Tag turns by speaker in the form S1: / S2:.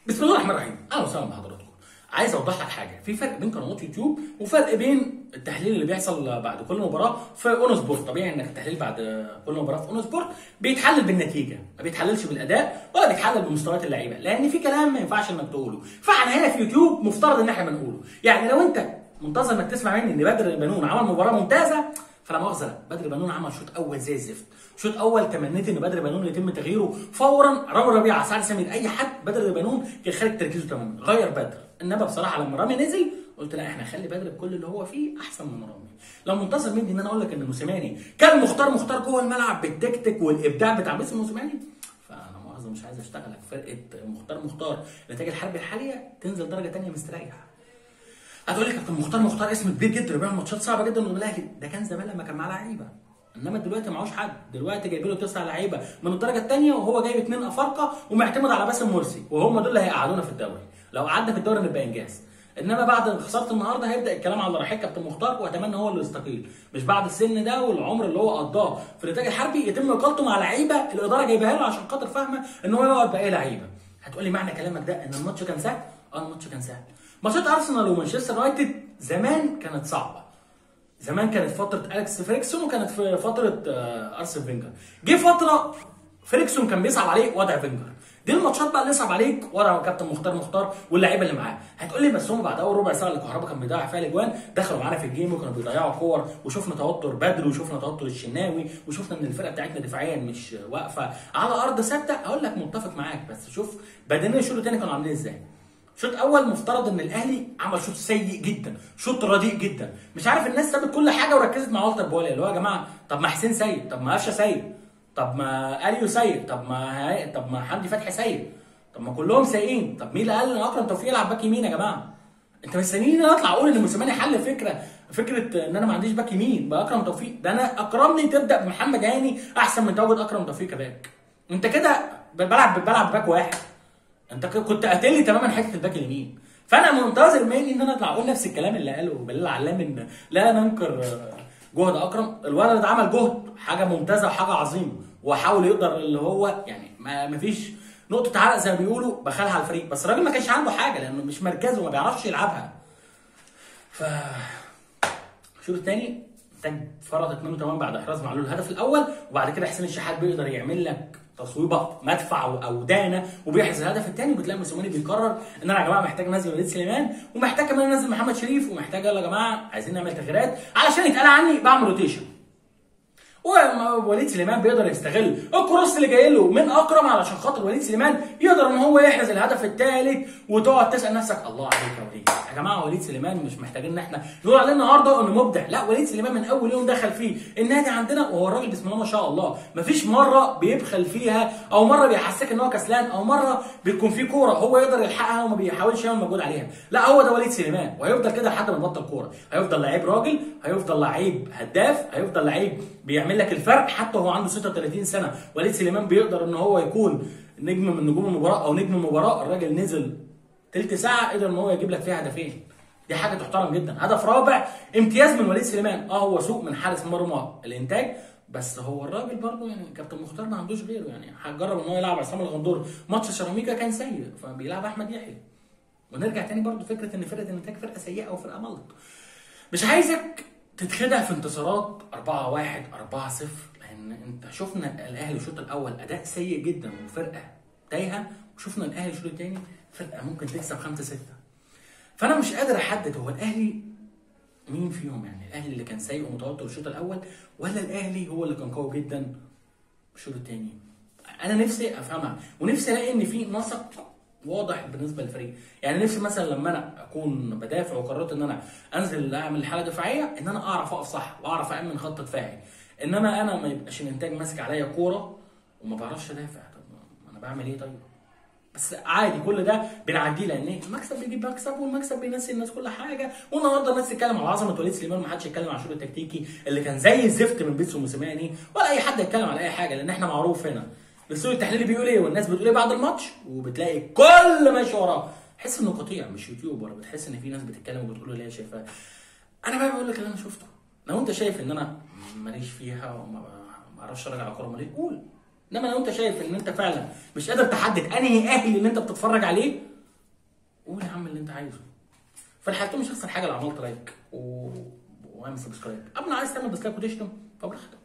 S1: بسم الله الرحمن الرحيم اهلا وسهلا بحضراتكم عايز اوضح لك حاجه في فرق بين قنوات يوتيوب وفرق بين التحليل اللي بيحصل بعد كل مباراه في اون سبورت طبيعي انك التحليل بعد كل مباراه في اون سبورت بيتحلل بالنتيجه ما بيتحللش بالاداء ولا بيتحلل بمستويات اللعيبه لان في كلام ما ينفعش انك تقوله فاحنا هنا في يوتيوب مفترض ان احنا بنقوله يعني لو انت منتظر انك تسمع مني ان بدر بنون عمل مباراه ممتازه فلا مؤاخذه لا بدر بنون عمل شوط اول زي الزفت شوط اول تمنيت ان بدر بنون يتم تغييره فورا رامي ربيعه سعد سمير اي حد بدر بنون كان خارج تركيزه تماما غير بدر انما بصراحه لما رامي نزل قلت لا احنا نخلي بدر بكل اللي هو فيه احسن من رامي لو منتظر مني ان انا اقول لك ان موسيماني كان مختار مختار جوه الملعب بالتكتيك والابداع بتاع باسم موسيماني فانا مؤاخذه مش عايز اشتغلك فرقه مختار مختار نتائج الحرب الحاليه تنزل درجه ثانيه مستريح هتقول لي كابتن مختار مختار اسم كبير جدا وبيعمل ماتشات صعبه جدا قدام الاهلي ده كان زمان لما كان معاه لعيبه انما دلوقتي معهوش حد دلوقتي جايب له تسع لعيبه من الدرجه الثانيه وهو جايب اثنين افارقه ومعتمد على باسم مرسي وهم دول اللي هيقعدونا في الدوري لو قعدنا في الدوري نبقى انجاز انما بعد خساره النهارده هيبدا الكلام على رحيل كابتن مختار واتمنى هو اللي يستقيل مش بعد السن ده والعمر اللي هو قضاه في النتاج الحربي يتم اقالته مع لعيبه الاداره جايبها له عشان خاطر فاهمه ان هو يقعد باقي لعيبه هتقولي معنى كلامك ده ان الماتش كان سهل اه الماتش كان سهل ماتشات ارسنال ومانشستر يونايتد زمان كانت صعبه زمان كانت فتره اليكس فريكسون وكانت في فتره ارسن فينجر جه فتره فريكسون كان بيصعب عليه وضع فينجر دي الماتشات بقى اللي يصعب عليك ورا كابتن مختار مختار واللعيبه اللي معاه هتقول لي بس هم بعد اول ربع ساعه اللي كهربا كان بيضيع فيها الاجوان دخلوا معانا في الجيم وكانوا بيضيعوا كور وشفنا توتر بدر وشفنا توتر الشناوي وشفنا ان الفرقه بتاعتنا دفاعيا مش واقفه على ارض ثابته اقول لك متفق معاك بس شوف بدنيا الشوط الثاني كانوا عاملين ازاي شوط اول مفترض ان الاهلي عمل شوط سيء جدا شوط رديء جدا مش عارف الناس سابت كل حاجه وركزت مع والتر بواليا اللي هو يا جماعه طب ما حسين سيء طب ما قفشه سيء طب ما اليو سيء طب ما هاي... طب ما حمدي فتحي سيء طب ما كلهم سيئين طب مين اللي قال ان اكرم توفيق يلعب باك يمين يا جماعه انت مستنيين ان انا اطلع اقول ان موسيماني حل فكره فكره ان انا ما عنديش باك يمين باكرم توفيق ده انا اكرمني تبدا بمحمد هاني احسن من تواجد اكرم توفيق كباك انت كده بلعب بلعب باك واحد انت كنت قاتل لي تماما حته الباك اليمين فانا منتظر مني ان انا اطلع اقول نفس الكلام اللي قاله بلال علام ان لا ننكر جهد اكرم الولد ده عمل جهد حاجه ممتازه وحاجه عظيمه وحاول يقدر اللي هو يعني ما فيش نقطه عرق زي ما بيقولوا بخلها على الفريق بس الراجل ما كانش عنده حاجه لانه مش مركزه وما بيعرفش يلعبها ف الشوط الثاني محتاج فرط اتمنه تمام بعد احراز معلول الهدف الاول وبعد كده حسين الشحات بيقدر يعمل لك تصويبه مدفع او دانه وبيحرز الهدف الثاني وبتلاقي موسيماني بيقرر ان انا يا جماعه محتاج انزل وليد سليمان ومحتاج كمان انزل محمد شريف ومحتاج يلا يا جماعه عايزين نعمل تغييرات علشان يتقال عني بعمل روتيشن ووليد سليمان بيقدر يستغل الكروس اللي جاي له من اكرم علشان خاطر وليد سليمان يقدر ان هو يحرز الهدف الثالث وتقعد تسال نفسك الله عليك يا وليد يا جماعه وليد سليمان مش محتاجين ان احنا نقول عليه النهارده انه مبدع لا وليد سليمان من اول يوم دخل فيه النادي عندنا وهو الراجل بسم الله ما شاء الله مفيش مره بيبخل فيها او مره بيحسسك ان هو كسلان او مره بيكون في كوره هو يقدر يلحقها وما بيحاولش يعمل مجهود عليها لا هو ده وليد سليمان وهيفضل كده لحد ما يبطل كوره هيفضل لعيب راجل هيفضل لعيب هداف هيفضل لعيب بيعمل لك الفرق حتى وهو عنده 36 سنه وليد سليمان بيقدر ان هو يكون نجم من نجوم المباراه او نجم المباراه الراجل نزل تلت ساعه قدر ان هو يجيب لك فيها هدفين دي حاجه تحترم جدا هدف رابع امتياز من وليد سليمان اه هو سوق من حارس مرمى الانتاج بس هو الراجل برضه يعني كابتن مختار ما عندوش غيره يعني هجرب ان هو يلعب عصام الغندور ماتش سيراميكا كان سيء فبيلعب احمد يحيى ونرجع تاني برضه فكره ان فرقه الانتاج فرقه سيئه او فرقه ملط مش عايزك تتخدع في انتصارات 4 1 4 0 لان انت شفنا الاهلي الشوط الاول اداء سيء جدا وفرقه تايهه وشفنا الاهلي الشوط الثاني فرقه ممكن تكسب 5 6 فانا مش قادر احدد هو الاهلي مين فيهم يعني الاهلي اللي كان سيء ومتوتر الشوط الاول ولا الاهلي هو اللي كان قوي جدا الشوط الثاني انا نفسي افهمها ونفسي الاقي ان في نسق واضح بالنسبه للفريق يعني نفسي مثلا لما انا اكون بدافع وقررت ان انا انزل اعمل حاله دفاعيه ان انا اعرف اقف صح واعرف امن خط دفاعي انما انا ما يبقاش الانتاج ماسك عليا كوره وما بعرفش ادافع طب انا بعمل ايه طيب بس عادي كل ده بنعديه لان المكسب بيجيب مكسب والمكسب بينسي الناس كل حاجه والنهارده الناس تتكلم على عظمه وليد سليمان ما حدش يتكلم على الشغل التكتيكي اللي كان زي الزفت من بيتسو موسيماني ولا اي حد يتكلم على اي حاجه لان احنا معروف هنا السوق التحليلي بيقول ايه والناس بتقول ايه بعد الماتش وبتلاقي كل ماشي وراه تحس انه قطيع مش يوتيوب ولا بتحس ان في ناس بتتكلم وبتقول اللي هي شايفاه انا بقى بقول لك اللي انا شفته لو انت شايف ان انا ماليش فيها وما بعرفش ارجع على كوره ماليش قول انما لو انت شايف ان انت فعلا مش قادر تحدد انهي اهلي اللي انت بتتفرج عليه قول يا عم اللي انت عايزه في الحالتين مش هيخسر حاجه لو عملت لايك و... واعمل سبسكرايب اما عايز تعمل ديسلايك وتشتم فبراحتك